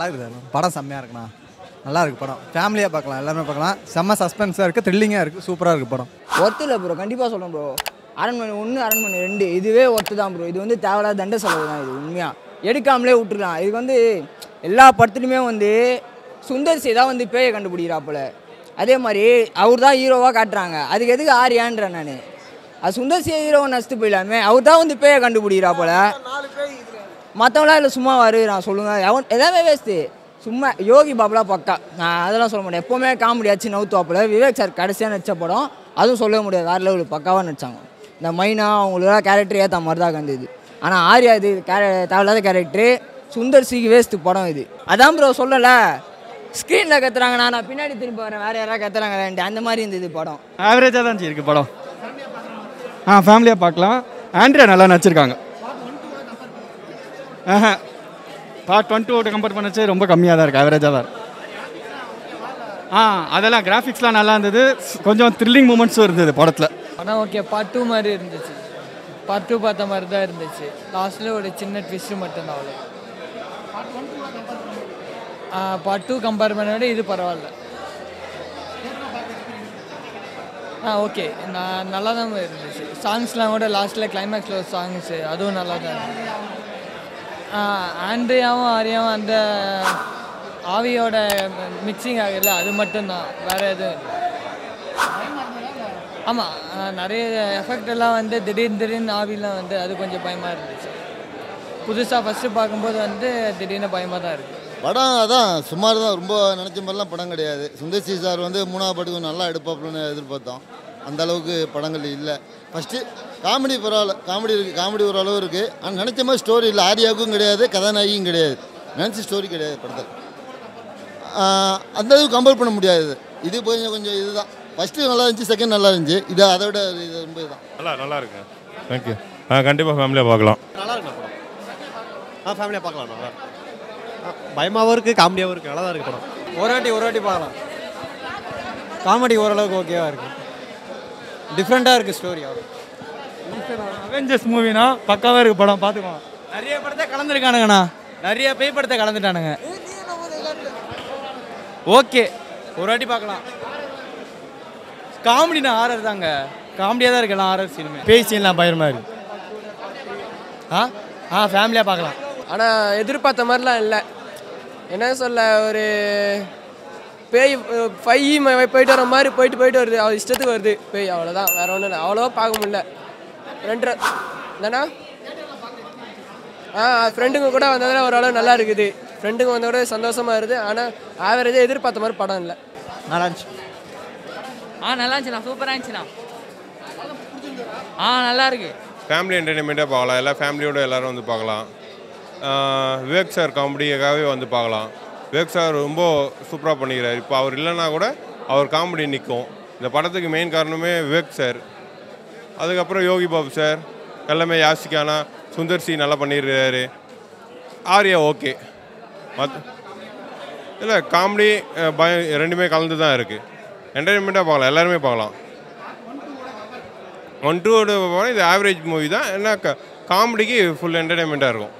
நல்லா இருக்குது படம் செம்மையாக இருக்குண்ணா நல்லா இருக்கு படம் ஃபேமிலியாக பார்க்கலாம் எல்லாருமே பார்க்கலாம் செம்ம சஸ்பென்ஸாக இருக்குது த்ரில்லிங்காக இருக்குது சூப்பராக இருக்குது படம் ஒர்த்து இல்லை ப்ரோ கண்டிப்பாக சொல்கிறேன் ப்ரோ அரண்மனை ஒன்று அரண்மனை ரெண்டு இதுவே ஒர்த்து தான் ப்ரோ இது வந்து தேவையில்லாத தண்ட செலவு தான் இது உண்மையாக எடுக்காமலே விட்டுருலாம் இதுக்கு வந்து எல்லா படத்துலையுமே வந்து சுந்தர் சி தான் வந்து பேயை கண்டுபிடிக்கிறாப்புல அதே மாதிரி அவர் தான் ஹீரோவாக காட்டுறாங்க அதுக்கு எதுக்கு ஆரியான்றேன் நான் அது சுந்தர் சி ஹீரோவை நடிச்சுட்டு போயிடலாமே அவர் தான் வந்து பேயை கண்டுபிடிக்கிறாப்புல மற்றவங்களாம் இல்லை சும்மா வருகிறான் சொல்லுங்கள் எவன் எதாவது வேஸ்ட்டு சும்மா யோகி பாபுலாம் பக்கா நான் அதெல்லாம் சொல்ல மாட்டேன் எப்போவுமே காமெடி ஆச்சு நவுத்துவாப்பில் விவேக் சார் கடைசியாக நடித்த படம் அதுவும் சொல்லவே முடியாது வேறு லெவலில் பக்காவாக நடிச்சாங்க இந்த மைனா அவங்களுக்குலாம் கேரக்டர் ஏற்ற மாதிரி தான் இருந்தது ஆனால் ஆர்யா இது கேர தேவையில்லாத கேரக்டரு சுந்தர் சிக்கு வேஸ்ட்டு படம் இது அதான் ப்ரோ சொல்லலை ஸ்க்ரீனில் கத்துறாங்க நான் நான் பின்னாடி திரும்பி வரேன் வேறு யாராவது கத்துறாங்க அந்த மாதிரி இருந்தது படம் ஆவரேஜாக தான் இருக்கு படம் ஆ ஃபேமிலியாக பார்க்கலாம் ஆண்ட்ரியா நல்லா நடிச்சிருக்காங்க ஆஹா பார்ட் ஒன் டூ கம்பேர் பண்ணச்சு ரொம்ப கம்மியாக தான் இருக்குது ஆவரேஜாக தான் இருக்கு ஆ அதெல்லாம் கிராஃபிக்ஸ்லாம் நல்லா இருந்தது கொஞ்சம் த்ரில்லிங் மூமெண்ட்ஸும் இருந்தது படத்தில் ஆனால் ஓகே பார்ட் டூ மாதிரி இருந்துச்சு பார்ட் டூ பார்த்த மாதிரி தான் இருந்துச்சு லாஸ்ட்டில் ஒரு சின்ன ட்விஸ்ட்டு மட்டும்தான் அவ்வளோ பார்ட் டூ கம்பேர் பண்ண விட இது பரவாயில்ல ஆ ஓகே நான் நல்லா தான் இருந்துச்சு சாங்ஸ்லாம் கூட லாஸ்ட்டில் கிளைமேக்ஸில் ஒரு சாங்ஸு அதுவும் நல்லா தான் இருந்துச்சு ஆ, ஆண்ட்ரியாவும் ஆரியாவும் அந்த ஆவியோட மிக்சிங் ஆகுதுல்ல அது மட்டும்தான் வேறு எதுவும் இல்லை ஆமாம் நிறைய எஃபெக்ட் எல்லாம் வந்து திடீர்னு திடீர்னு ஆவிலாம் வந்து அது கொஞ்சம் பயமாக இருந்துச்சு புதுசாக ஃபஸ்ட்டு பார்க்கும்போது வந்து திடீர்னு பயமாக தான் இருக்குது படம் அதான் சுமார் தான் ரொம்ப நினச்ச மாதிரிலாம் படம் கிடையாது சுந்தர்சி சார் வந்து மூணாவது படத்துக்கு நல்லா எடுப்பாப்புலன்னு எதிர்பார்த்தோம் அந்த அளவுக்கு படங்கள் இல்லை ஃபஸ்ட்டு காமெடி பரவாயில்ல காமெடி இருக்குது காமெடி ஒரு அளவு இருக்குது ஆனால் நினச்ச மாதிரி ஸ்டோரி இல்லை ஆரியாவுக்கும் கிடையாது கதாநாயகியும் கிடையாது நினச்ச ஸ்டோரி கிடையாது படத்தில் ஆஹ் அந்த அளவுக்கு கம்பேர் பண்ண முடியாது இது கொஞ்சம் கொஞ்சம் இதுதான் ஃபஸ்ட்டு நல்லா இருந்துச்சு செகண்ட் நல்லா இருந்துச்சு இது அதை விட இது ரொம்ப இதுதான் நல்லா நல்லா இருக்கு தேங்க்யூ ஆ கண்டிப்பாக ஃபேமிலியாக பார்க்கலாம் நல்லா இருக்கு படம் ஆ ஃபேமிலியாக பார்க்கலாம் நல்லா இருக்கு ஆ, பயமாவும் இருக்குது காமெடியாகவும் இருக்குது நல்லா தான் இருக்குது படம் ஒரு வாட்டி ஒரு வாட்டி பார்க்கலாம் காமெடி ஓரளவுக்கு ஓகேவா இருக்கு டிஃப்ரெண்ட்டாக இருக்குது ஸ்டோரி அவெஞ்சர்ஸ் மூவினா பக்காவாக இருக்குது படம் பார்த்துக்கோ நிறைய படத்தை கலந்துருக்கானுங்கண்ணா நிறைய பேய் படத்தை கலந்துட்டானுங்க ஓகே ஒரு வாட்டி பார்க்கலாம் காமெடினா ஆரர் தாங்க காமெடியாக தான் இருக்கலாம் ஆரர் சினிமா பேய் சீன்லாம் பயமா இருக்கு ஆ ஆ ஃபேமிலியாக பார்க்கலாம் ஆனால் எதிர்பார்த்த மாதிரிலாம் இல்லை என்ன சொல்ல ஒரு பேய் ஃபைவ் போயிட்டு வர மாதிரி போயிட்டு போயிட்டு வருது அவர் இஷ்டத்துக்கு வருது பேய் அவ்வளோதான் வேற ஒன்றும் இல்லை அவ்வளோவா பார்க்க முடியல ரெண்டு என்னண்ணா ஆ ஃப்ரெண்டுங்க கூட வந்ததில் ஓரளவு நல்லா இருக்குது ஃப்ரெண்டுங்க வந்தோட சந்தோஷமாக இருக்குது ஆனால் ஆவரேஜாக எதிர்பார்த்த மாதிரி படம் இல்லை நல்லா இருந்துச்சு ஆ நல்லா இருந்துச்சுண்ணா சூப்பராக இருந்துச்சுண்ணா ஆ நல்லா இருக்கு ஃபேமிலி என்டர்டைன்மெண்ட்டாக பார்க்கலாம் எல்லா ஃபேமிலியோட எல்லாரும் வந்து பார்க்கலாம் ஆஹ் விவேக் சார் காமெடியாகவே வந்து பார்க்கலாம் விவேக் சார் ரொம்ப சூப்பராக பண்ணிக்கிறார் இப்போ அவர் இல்லைன்னா கூட அவர் காமெடி நிற்கும் இந்த படத்துக்கு மெயின் காரணமே விவேக் சார் அதுக்கப்புறம் யோகி பாபு சார் எல்லாமே யாசிக்கானா சுந்தர் சி நல்லா பண்ணிடுறாரு ஆர்யா ஓகே மத் இல்லை காமெடி பயம் ரெண்டுமே கலந்து தான் இருக்குது என்டர்டைன்மெண்ட்டாக பார்க்கலாம் எல்லாருமே பார்க்கலாம் ஒன் டூவோட போனால் இது ஆவரேஜ் மூவி தான் என்ன க காமெடிக்கு ஃபுல் என்டர்டைன்மெண்ட்டாக இருக்கும்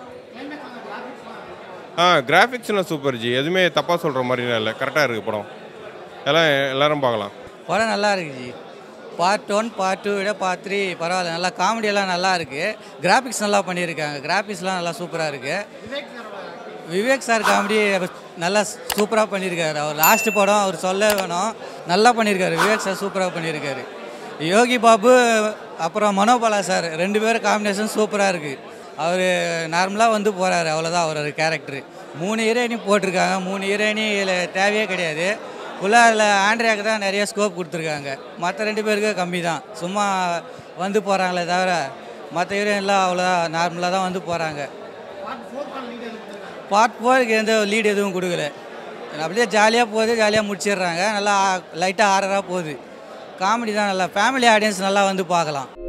ஆ கிராஃபிக்ஸ்லாம் சூப்பர் ஜி எதுவுமே தப்பாக சொல்கிற மாதிரிலாம் இல்லை கரெக்டாக இருக்குது படம் எல்லாம் எல்லாரும் பார்க்கலாம் படம் நல்லா இருக்கு ji part one part two விட பார்ட் த்ரீ பரவாயில்ல நல்லா காமெடியெல்லாம் நல்லா இருக்குது கிராஃபிக்ஸ் நல்லா பண்ணியிருக்காங்க கிராஃபிக்ஸ்லாம் நல்லா சூப்பராக இருக்குது விவேக் சார் காமெடி நல்லா சூப்பராக பண்ணியிருக்காரு அவர் லாஸ்ட் படம் அவர் சொல்ல வேணும் நல்லா பண்ணியிருக்காரு விவேக் சார் சூப்பராக பண்ணியிருக்காரு யோகி பாபு அப்புறம் மனோபாலா சார் ரெண்டு பேரும் காம்பினேஷன் சூப்பராக இருக்குது அவர் நார்மலாக வந்து போகிறாரு அவ்வளோதான் அவரோட கேரக்டரு மூணு ஹீரோயினி போட்டிருக்காங்க மூணு ஹீரோயினி இதில் தேவையே கிடையாது ஃபுல்லாக அதில் ஆண்ட்ரியாவுக்கு தான் நிறைய ஸ்கோப் கொடுத்துருக்காங்க மற்ற ரெண்டு பேருக்கு கம்மி தான் சும்மா வந்து போகிறாங்களே தவிர மற்ற ஹீரோயின்லாம் அவ்வளோ நார்மலாக தான் வந்து போகிறாங்க பார்ட் ஃபோருக்கு எந்த லீடு எதுவும் கொடுக்கல அப்படியே ஜாலியாக போகுது ஜாலியாக முடிச்சிடுறாங்க நல்லா லைட்டாக ஆறராக போகுது காமெடி தான் நல்லா ஃபேமிலி ஆடியன்ஸ் நல்லா வந்து பார்க்கலாம்